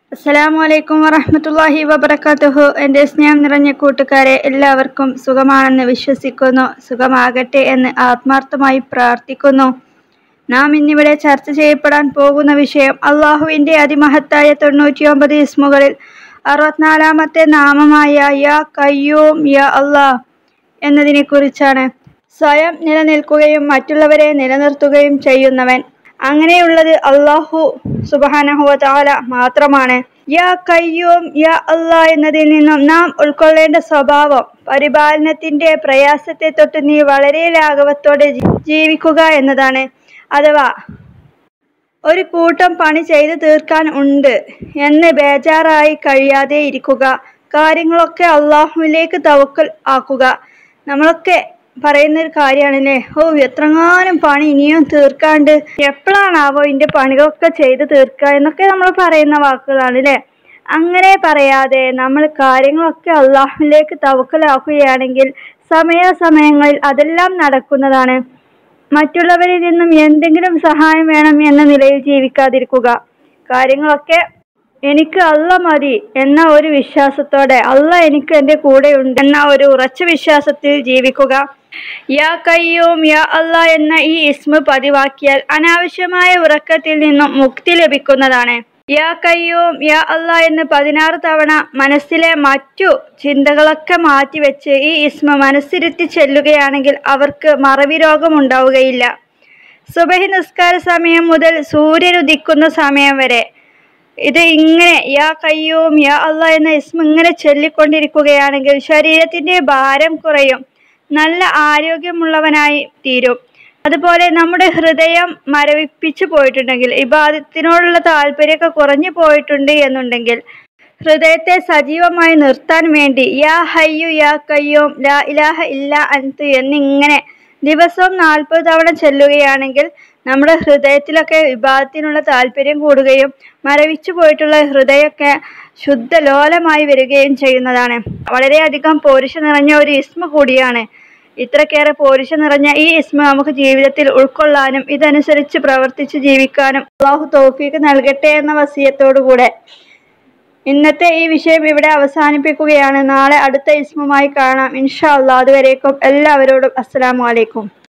അസ്സലാമു അലൈക്കും വറഹ്മത്തുള്ളാഹി വബറകാതുഹു എൻ്റെ സ്നേഹം നിറഞ്ഞ കൂട്ടുകാരെ എല്ലാവർക്കും സുഖമാണെന്ന് വിശ്വസിക്കുന്നു സുഖമാകട്ടെ എന്ന് ആത്മാർത്ഥമായി പ്രാർത്ഥിക്കുന്നു നാം ഇന്നിവിടെ ചർച്ച ചെയ്യപ്പെടാൻ പോകുന്ന വിഷയം അള്ളാഹുവിൻ്റെ അതിമഹത്തായ തൊണ്ണൂറ്റിയൊമ്പത് ഇസ്മുകളിൽ അറുപത്തിനാലാമത്തെ നാമമായ യാ കയ്യൂം യാ അള്ളാഹ് എന്നതിനെക്കുറിച്ചാണ് സ്വയം നിലനിൽക്കുകയും മറ്റുള്ളവരെ നിലനിർത്തുകയും ചെയ്യുന്നവൻ അങ്ങനെയുള്ളത് അള്ളാഹു സുബാനഹുവ താല മാത്രമാണ് യാ കയ്യൂം യാ അള്ളാ എന്നതിൽ നിന്നും നാം ഉൾക്കൊള്ളേണ്ട സ്വഭാവം പരിപാലനത്തിന്റെ പ്രയാസത്തെ തൊട്ട് നീ വളരെ ലാഘവത്തോടെ ജീ- ജീവിക്കുക എന്നതാണ് അഥവാ ഒരു കൂട്ടം പണി ചെയ്തു തീർക്കാൻ ഉണ്ട് എന്ന് ബേജാറായി കഴിയാതെ ഇരിക്കുക കാര്യങ്ങളൊക്കെ അള്ളാഹുവിലേക്ക് തവക്കൽ ആക്കുക നമ്മളൊക്കെ പറയുന്ന ഒരു കാര്യമാണല്ലേ ഓ എത്രങ്ങാനും പണി ഇനിയും തീർക്കാണ്ട് എപ്പോഴാണാവോ ഇതിന്റെ പണികളൊക്കെ ചെയ്ത് തീർക്കുക എന്നൊക്കെ നമ്മൾ പറയുന്ന വാക്കുകളാണ് അല്ലേ അങ്ങനെ പറയാതെ നമ്മൾ കാര്യങ്ങളൊക്കെ അള്ളാഹുവിലേക്ക് തവക്കലാക്കുകയാണെങ്കിൽ സമയാസമയങ്ങളിൽ അതെല്ലാം നടക്കുന്നതാണ് മറ്റുള്ളവരിൽ നിന്നും എന്തെങ്കിലും സഹായം വേണം എന്ന നിലയിൽ ജീവിക്കാതിരിക്കുക കാര്യങ്ങളൊക്കെ എനിക്ക് അല്ല മതി എന്ന ഒരു വിശ്വാസത്തോടെ അല്ല എനിക്ക് എൻ്റെ കൂടെയുണ്ട് എന്ന ഒരു ഉറച്ച വിശ്വാസത്തിൽ ജീവിക്കുക യാ കയ്യൂം യാ അല്ല എന്ന ഈ ഇസ്മ പതിവാക്കിയാൽ അനാവശ്യമായ ഉറക്കത്തിൽ നിന്നും മുക്തി ലഭിക്കുന്നതാണ് യാ കയ്യൂം യാ അല്ല എന്ന് പതിനാറ് തവണ മനസ്സിലെ മറ്റു ചിന്തകളൊക്കെ മാറ്റിവെച്ച് ഈ ഇസ്മ മനസ്സിരുത്തി ചെല്ലുകയാണെങ്കിൽ അവർക്ക് മറവി രോഗം ഉണ്ടാവുകയില്ല സുബഹി നിസ്കാര സമയം മുതൽ സൂര്യൻ ഉദിക്കുന്ന സമയം വരെ ഇത് ഇങ്ങനെ യാ കയ്യൂം യാ അല്ല എന്ന ഇസ്മ ഇങ്ങനെ ചൊല്ലിക്കൊണ്ടിരിക്കുകയാണെങ്കിൽ ശരീരത്തിന്റെ ഭാരം കുറയും നല്ല ആരോഗ്യമുള്ളവനായി തീരും അതുപോലെ നമ്മുടെ ഹൃദയം മരവിപ്പിച്ചു പോയിട്ടുണ്ടെങ്കിൽ ഇബാദത്തിനോടുള്ള താല്പര്യമൊക്കെ കുറഞ്ഞു പോയിട്ടുണ്ട് എന്നുണ്ടെങ്കിൽ ഹൃദയത്തെ സജീവമായി നിർത്താൻ വേണ്ടി യാ ഹയ്യു യാ കയ്യൂം ലാ ഇലാഹ ഇല്ല അൻതു എന്നിങ്ങനെ ദിവസവും നാൽപ്പത് തവണ ചെല്ലുകയാണെങ്കിൽ നമ്മുടെ ഹൃദയത്തിലൊക്കെ വിഭാഗത്തിനുള്ള താല്പര്യം കൂടുകയും മരവിച്ചു പോയിട്ടുള്ള ഹൃദയമൊക്കെ ശുദ്ധലോലമായി വരികയും ചെയ്യുന്നതാണ് വളരെയധികം പോരുഷ നിറഞ്ഞ ഒരു ഇസ്മ കൂടിയാണ് ഇത്രക്കേറെ പോരുഷ നിറഞ്ഞ ഈ ഇസ്മ നമുക്ക് ജീവിതത്തിൽ ഉൾക്കൊള്ളാനും ഇതനുസരിച്ച് പ്രവർത്തിച്ച് ജീവിക്കാനും അള്ളാഹു തൗഫീക്ക് നൽകട്ടെ എന്ന വസീയത്തോടുകൂടെ ഇന്നത്തെ ഈ വിഷയം ഇവിടെ അവസാനിപ്പിക്കുകയാണ് നാളെ അടുത്ത ഇസ്മുമായി കാണാം ഇൻഷാ അള്ളാഹ് അതുവരേക്കും എല്ലാവരോടും അസ്സലാമു അലൈക്കും